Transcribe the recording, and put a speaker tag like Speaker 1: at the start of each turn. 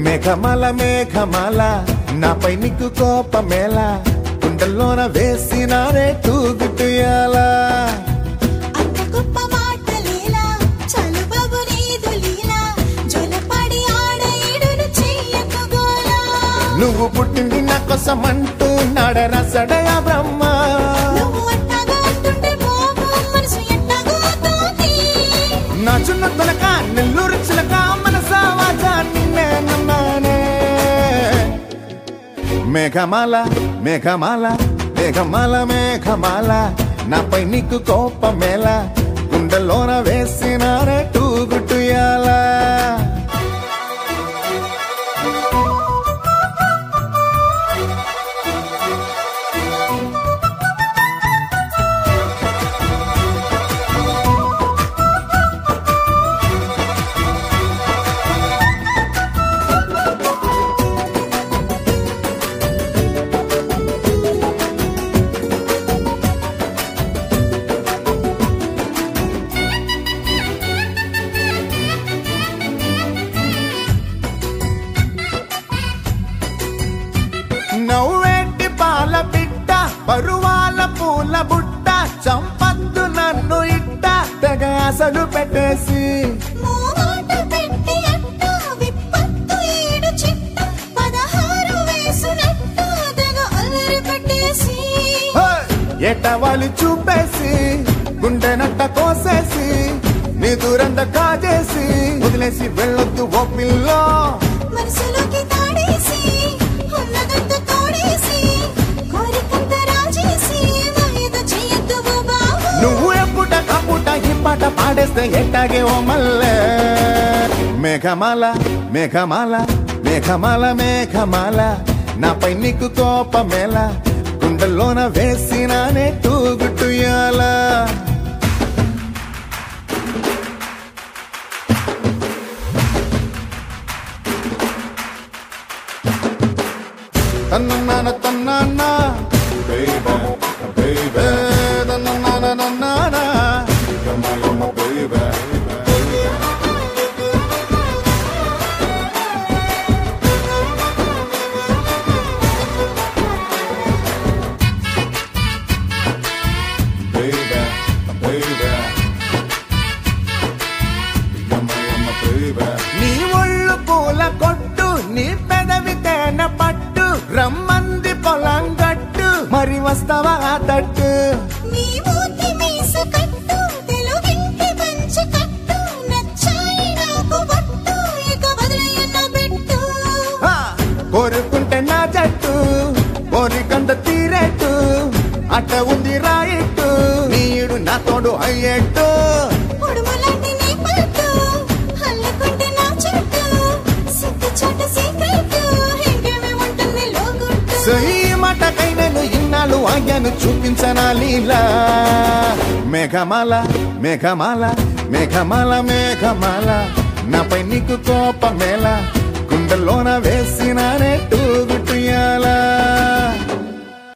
Speaker 1: మేఘమాల మేఘమాల నాపై నీకు కోపమేల కుండల్లోన వేసినారే తూగుటుయాలా
Speaker 2: అంత గొప్ప మాటలేలా చలు బాబు నీదు లీలా జొలపడి ఆడ ఈడును చెయ్యకు గోలా
Speaker 1: నువ్వు పుట్టింది నా కోసం అంటూ నడరసడయ బ్రహ్మ
Speaker 2: నువ్వు అట్టగా అంటుంటే బాబు మనసు ఎట్టగా తోంది
Speaker 1: నా చిన్న తొలక నెల్లూరు చిలక మనసావాజా నిన్నే నమ్మానే మేఘమాల మేఘమాల మేఘమాల మేఘమాల నాపై నీకు కోపమేల గుండెలోన వేసినారే టూగుటుయాలా నవ్వేటి పాల బిడ్డ పరువాల పూల బుట్ట చంపద్దు నన్ను ఇట్ట తెగ అసలు పెట్టేసి
Speaker 2: మోమాట పెట్టి అట్ట విప్పత్తు ఈడు చిట్ట పదహారు వేసునట్టు తెగ అల్లరి పట్టేసి
Speaker 1: ఎటవాలి చూపేసి గుండె నట్ట కోసేసి నీ దూరంత కాజేసి వదిలేసి వెళ్ళొద్దు ఓ పిల్లో
Speaker 2: మనసులోకి తాడేసి ఉన్నదంతా తోడేసి కోరికంత రాజేసి వాయిదా చెయ్యొద్దు ఓ బాబు
Speaker 1: నువ్వు ఎప్పుట కప్పుట ఈ పాట పాడేస్తే ఎట్టాగే ఓ మల్లె మేఘమాల మేఘమాల మేఘమాల మేఘమాల నాపై నీకు కోపమేల గుండెల్లోన వేసినానే తూగుటుయాలా తన్నన్న తన్నన్న baby, baby, తన్నన్న నన్నన come on, my baby. Baby, baby. Come on, my baby. నీ ఒళ్ళు పూల కొట్టు నీ పెదవి తేనె పట్టు రమ్మంది పొలం గట్టు మరి వస్తావా ఆ తట్టు
Speaker 2: నీ మూతి మీస కట్టు తెలుగింటి పంచి కట్టు నచ్చాయి నాకు పట్టు ఇక వదిలేయన్న పెట్టు
Speaker 1: ఆ, కోరుకుంటే నా జట్టు కోరికంత తీరేట్టు అట్ట ఉంది రాయిట్టు నీడు నా తోడు అయ్యేట్టు
Speaker 2: ఉడుములాంటి నీ పట్టు అల్లుకుంటే నా చుట్టూ సిగ్గు చోట సీక్రెట్ ఇంకేమే ఉంటుంది లోగుట్టు
Speaker 1: సో ఈ మాటకై నేను ఇన్నాళ్ళు ఆజ్ఞను చూపించనా లీలా మేఘమాల మేఘమాల మేఘమాల మేఘమాల నాపై నీకు కోపమేలా